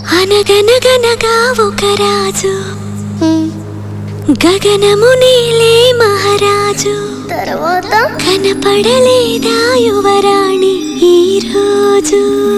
అనగనగనగా ఒక రాజు గగనము నీలే మహారాజు తర్వాత కనపడలేదా యువరాణి ఈ రోజు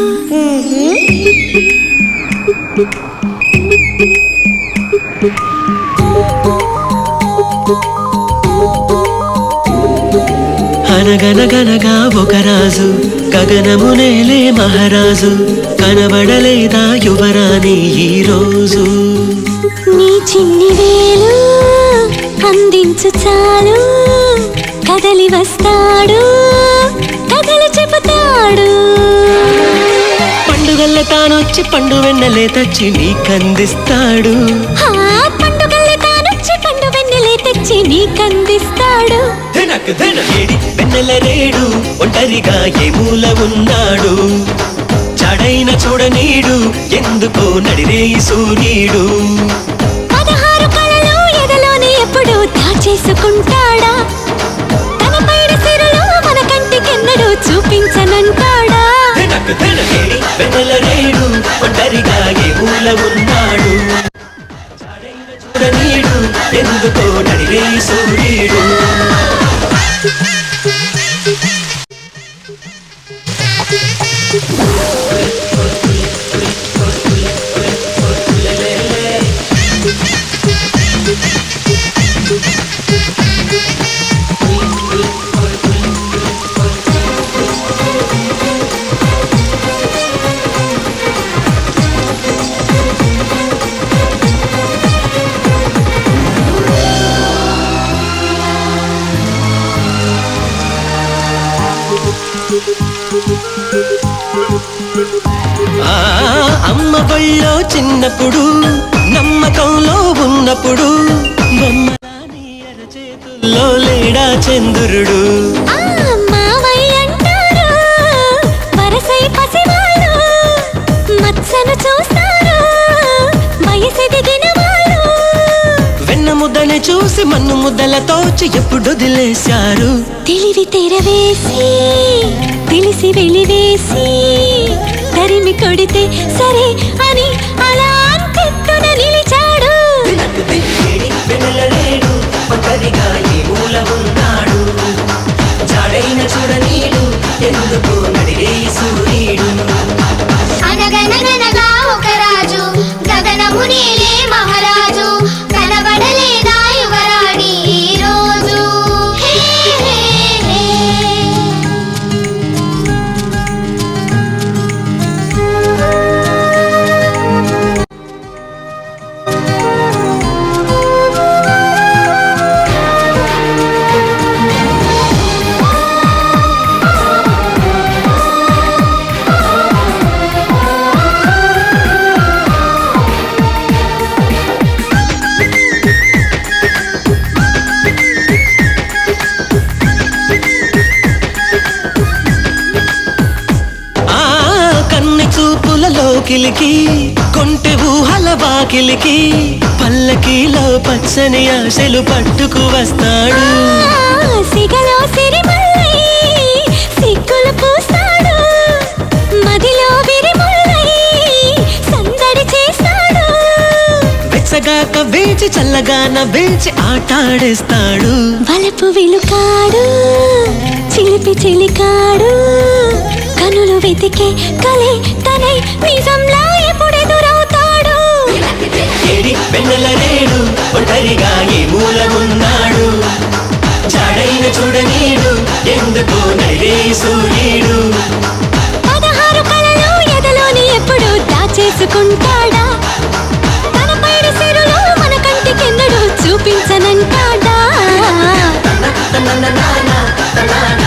అనగనగనగా ఒక రాజు గగనము నేలే మహారాజు కనబడలేదా యువరాణి ఈ రోజు నీ చిన్ని వేలు అందించు చాలు కదలి వస్తాడు కథలు చెబుతాడు పండుగల్ల తానొచ్చి పండు వెన్నెలే తెచ్చి నీకందిస్తాడు ఆ పండుగల్ని తానొచ్చి పండు వెన్నెలే తెచ్చి నీకందిస్తాడు ధనక్ ధన ఏడి వెన్నెల రేడు ఒంటరిగా ఏ మూల ఉన్నాడు చడైన చూడనీడు ఎందుకో నడిరే సూర్యుడు పదహారు కళలు ఎదలోనే ఎప్పుడు దాచేసుకుంటాడా తన పైన సిరులు మన కంటికెన్నడూ చూపించనంటాడా ధనక్ ధన ఏడి వెన్నెల రేడు ఒంటరిగా ఏ మూల ఉన్నాడు చడైన చూడనీడు ఎందుకో నడిరే సూర్యుడు ఆ అమ్మ బళ్ళో చిన్నప్పుడు నమ్మకంలో ఉన్నప్పుడు బొమ్మలాని అరచేతుల్లో లేడా చంద్రుడు ఆ మావయ్య అంటారు వరసై పసివాళ్ళు మచ్చను చూస్తారు వయసెదిగిన వాళ్ళు వెన్న ముద్దని చూసి మన్ను ముద్దలతోచి ఎప్పుడు వదిలేశారు తెలివి తెరవేసి తెలిసి వెలివేసి తరిమి కొడితే సరే అని అలా అంతెత్తున నిలిచాడు వెన్నెల లేడు ఒంటరిగా ఈ మూల ఉన్నాడు జాడైన చూడనీడు ఎందుకు నడిరే సూర్యుడు అనగనగనగా ఒక రాజు గగనము నీలే మహారాజు కనబడలేదా యువరాణి ఈ రోజు హే, హే, హే. ఆ కన్ని చూపులలోకిలికి కొంటె ఊహల వాకిలికి పల్లకీలో పచ్చని ఆశలు పట్టుకు వస్తాడు ఆ, సిగలో సిరిమల్లై సిగ్గులు పూస్తాడు మదిలో విరిముల్లై సందడి చేస్తాడు వెచ్చగాక వేచి చల్లగా నవ్వేచి ఆటాడేస్తాడు వలపు విలుకాడు చిలిపి చిలికాడు కనులు వెతికే కలే తనై నిజంలా ఎప్పుడెదురవుతాడు ఏడి వెన్నెల రేడు ఒంటరిగా ఈ మూల ఉన్నాడు చాడైన చూడనీడు ఎందుకో నడిరే సూర్యుడు పదహారు కళలు ఎదలోని ఎప్పుడు దాచేసుకుంటాడా తన పైన సిరులు మన కంటికెన్నడూ చూపించనంటాడా తన నాన్న తన నాన్న